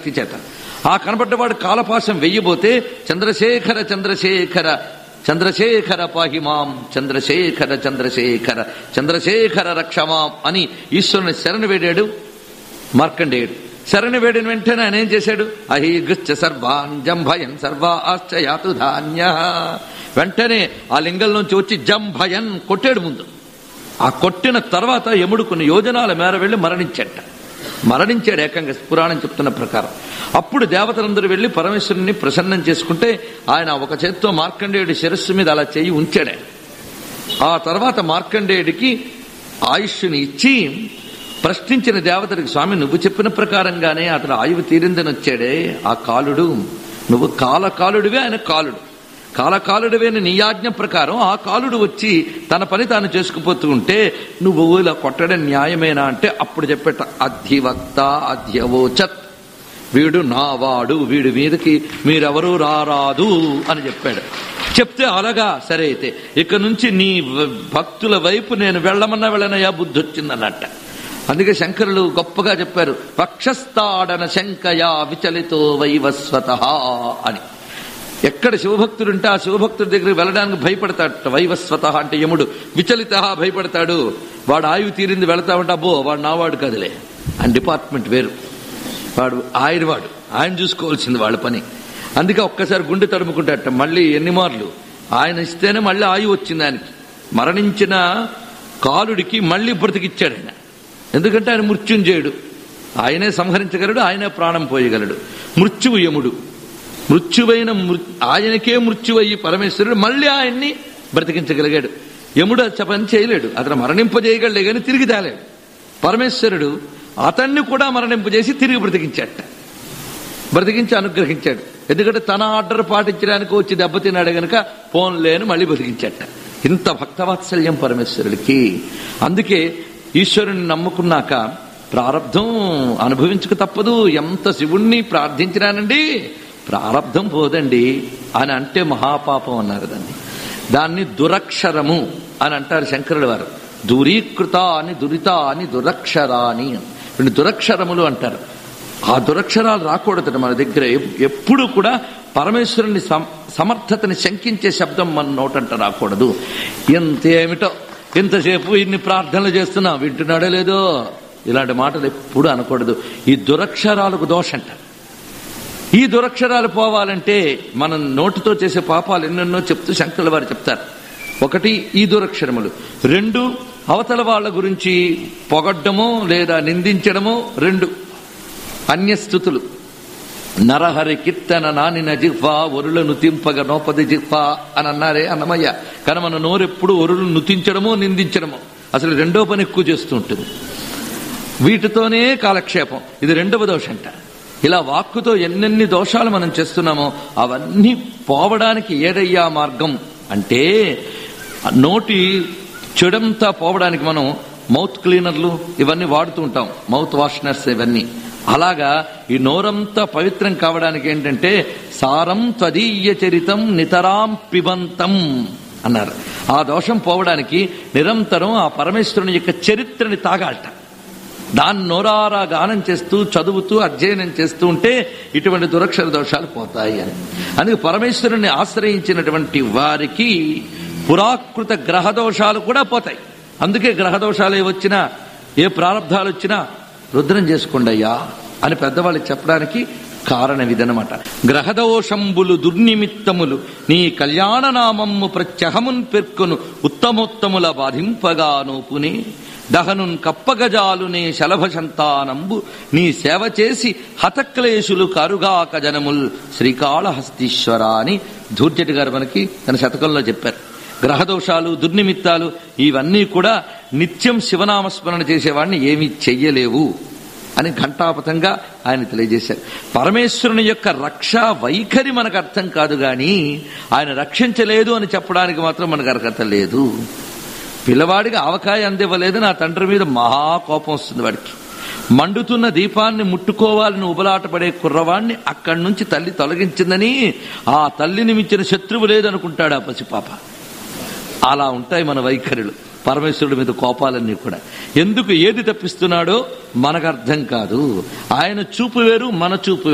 శక్తి చేత ఆ కనబడ్డవాడు కాలపాశం వెయ్యబోతే చంద్రశేఖర చంద్రశేఖర చంద్రశేఖర పాహిమాం చంద్రశేఖర చంద్రశేఖర చంద్రశేఖర రక్షమాం అని ఈశ్వరుని శరణు వేడాడు మార్కండేయుడు శరణి వేడిన వెంటనే ఆయన ఏం చేశాడు అహీగృచ్చ సర్వాన్ జంభయన్ సర్వాశ్చయాతు ధాన్య వెంటనే ఆ లింగంలోంచి వచ్చి జంభయన్ కొట్టాడు ముందు ఆ కొట్టిన తర్వాత యముడు కొన్ని యోజనాల మేర వెళ్లి మరణించట మరణించాడు ఏకంగా పురాణం చెప్తున్న ప్రకారం అప్పుడు దేవతలందరూ వెళ్లి పరమేశ్వరుని ప్రసన్నం చేసుకుంటే ఆయన ఒక చేత్తో మార్కండేయుడి శిరస్సు మీద అలా చేయి ఉంచాడు ఆ తర్వాత మార్కండేయుడికి ఆయుష్ని ఇచ్చి ప్రశ్నించిన దేవతడికి స్వామి నువ్వు చెప్పిన ప్రకారంగానే అతను ఆయువు తీరిందని వచ్చాడే ఆ కాలుడు నువ్వు కాలకాలుడివే ఆయన కాలుడు కాలకాలుడివే నీ ఆజ్ఞ ప్రకారం ఆ కాలుడు వచ్చి తన పని తాను చేసుకుపోతూ ఉంటే నువ్వు ఇలా కొట్టడం న్యాయమేనా అంటే అప్పుడు చెప్పేట అధివక్త అధ్యవోచత్ వీడు నావాడు వీడి మీదకి మీరెవరూ రారాదు అని చెప్పాడు చెప్తే అలాగా సరే అయితే ఇక నుంచి నీ వ- భక్తుల వైపు నేను వెళ్ళమన్నా వెళ్ళనయా బుద్ధి వచ్చిందన్నట్ట అందుకే శంకరులు గొప్పగా చెప్పారు పక్షస్థాడన శంకయా విచలితో వైవస్వత అని ఎక్కడ శివభక్తుడుంటే ఆ శివభక్తుడి దగ్గరికి వెళ్ళడానికి భయపడతాడు వైవస్వత అంటే యముడు విచలిత భయపడతాడు వాడు ఆయువు తీరింది వెళతా ఉంటే అబ్బో వాడు నావాడు కదిలే ఆయన డిపార్ట్మెంట్ వేరు వాడు ఆయన వాడు ఆయన చూసుకోవాల్సింది వాళ్ళ పని అందుకే ఒక్కసారి గుండె తడుముకుంటాట మళ్ళీ ఎన్ని మార్లు ఆయన ఇస్తేనే మళ్ళీ ఆయువు వచ్చింది ఆయనకి మరణించిన కాలుడికి మళ్ళీ బ్రతికిచ్చాడు ఆయన ఎందుకంటే ఆయన మృత్యుంజయుడు ఆయనే సంహరించగలడు ఆయనే ప్రాణం పోయగలడు మృత్యువు యముడు మృత్యువైన మృ- ఆయనకే మృత్యువయ్యి పరమేశ్వరుడు మళ్ళీ ఆయన్ని బ్రతికించగలిగాడు యముడు ఆ పని చేయలేడు అతను మరణింపజేయగలడే కానీ తిరిగి తేలేడు పరమేశ్వరుడు అతన్ని కూడా మరణింపజేసి తిరిగి బ్రతికించాట బ్రతికించి అనుగ్రహించాడు ఎందుకంటే తన ఆర్డర్ పాటించడానికి వచ్చి దెబ్బతిన్నాడు గనక ఫోన్ లేని మళ్ళీ బ్రతికించాట ఇంత భక్తవాత్సల్యం పరమేశ్వరుడికి అందుకే ఈశ్వరుని నమ్ముకున్నాక ప్రారంధం అనుభవించక తప్పదు ఎంత శివుణ్ణి ప్రార్థించినానండి ప్రారంధం పోదండి అని అంటే మహాపాపం అన్నారు దాన్ని దాన్ని దురక్షరము అని అంటారు శంకరుడు వారు దూరీకృత అని దురిత అని దురక్షరాని రెండు దురక్షరములు అంటారు ఆ దురక్షరాలు రాకూడదు మన దగ్గర ఎప్- ఎప్పుడు కూడా పరమేశ్వరుని సమ- సమర్థతని శంకించే శబ్దం మన నోటంట రాకూడదు ఎంతేమిటో ఎంతసేపు ఇన్ని ప్రార్థనలు చేస్తున్నా వింటున్నాడో లేదో ఇలాంటి మాటలు ఎప్పుడు అనకూడదు ఈ దురక్షరాలకు దోషంట ఈ దురక్షరాలు పోవాలంటే మనం నోటితో చేసే పాపాలు ఎన్నెన్నో చెప్తూ శంకరుల వారు చెప్తారు ఒకటి ఈ దురక్షరములు రెండు అవతల వాళ్ళ గురించి పొగడ్డమో లేదా నిందించడమో రెండు అన్యస్థుతులు నరహరి కీర్తన నానిన జిహ్వా ఒరులను తింపగ నోపది జిహ్వా అని అన్నారే అన్నమయ్య కానీ మన నోరెప్పుడు ఒరులు నుతించడమో నిందించడమో అసలు రెండో పని ఎక్కువ చేస్తూ ఉంటుంది వీటితోనే కాలక్షేపం ఇది రెండవ దోషంట ఇలా వాక్కుతో ఎన్నెన్ని దోషాలు మనం చేస్తున్నామో అవన్నీ పోవడానికి ఏదయ్యా మార్గం అంటే ఆ నోటి చెడంతా పోవడానికి మనం మౌత్ క్లీనర్లు ఇవన్నీ వాడుతూ ఉంటాం మౌత్ వాషనర్స్ ఇవన్నీ అలాగా ఈ నోరంతా పవిత్రం కావడానికి ఏంటంటే సారం త్వదీయ చరితం నితరాం పిబంతం అన్నారు ఆ దోషం పోవడానికి నిరంతరం ఆ పరమేశ్వరుని యొక్క చరిత్రని తాగాలట దాన్ని నోరారా గానం చేస్తూ చదువుతూ అధ్యయనం చేస్తూ ఉంటే ఇటువంటి దురక్షర దోషాలు పోతాయి అని అందుకే పరమేశ్వరుని ఆశ్రయించినటువంటి వారికి పురాకృత గ్రహ దోషాలు కూడా పోతాయి అందుకే గ్రహ దోషాలు ఏ వచ్చినా ఏ ప్రారంధాలు వచ్చినా రుద్రం చేసుకోండి అయ్యా అని పెద్దవాళ్ళు చెప్పడానికి కారణం ఇదనమాట గ్రహదోషంబులు దుర్నిమిత్తములు నీ కళ్యాణనామమ్ము ప్రత్యహమున్ పెర్కొను ఉత్తమోత్తముల బాధింపగా నోపునే దహనున్ కప్పగజాలునే శలభ సంతానంబు నీ సేవ చేసి హతక్లేశులు కరుగాక జనముల్ శ్రీకాళహస్తీశ్వర అని ధూర్జటి గారు మనకి తన శతకంలో చెప్పారు గ్రహదోషాలు దుర్నిమిత్తాలు ఇవన్నీ కూడా నిత్యం శివనామస్మరణ చేసేవాడిని ఏమీ చెయ్యలేవు అని ఘంటాపథంగా ఆయన తెలియజేశారు పరమేశ్వరుని యొక్క రక్ష వైఖరి మనకు అర్థం కాదు గాని ఆయన రక్షించలేదు అని చెప్పడానికి మాత్రం మనకు అర్హత లేదు పిల్లవాడికి ఆవకాయ అందివ్వలేదు నా తండ్రి మీద మహా కోపం వస్తుంది వాడికి మండుతున్న దీపాన్ని ముట్టుకోవాలని ఉబలాటపడే కుర్రవాణ్ణి అక్కడి నుంచి తల్లి తొలగించిందని ఆ తల్లిని మించిన శత్రువు లేదనుకుంటాడు ఆ పసిపాప అలా ఉంటాయి మన వైఖరులు పరమేశ్వరుడి మీద కోపాలన్నీ కూడా ఎందుకు ఏది తప్పిస్తున్నాడో మనకు అర్థం కాదు ఆయన చూపు వేరు మన చూపు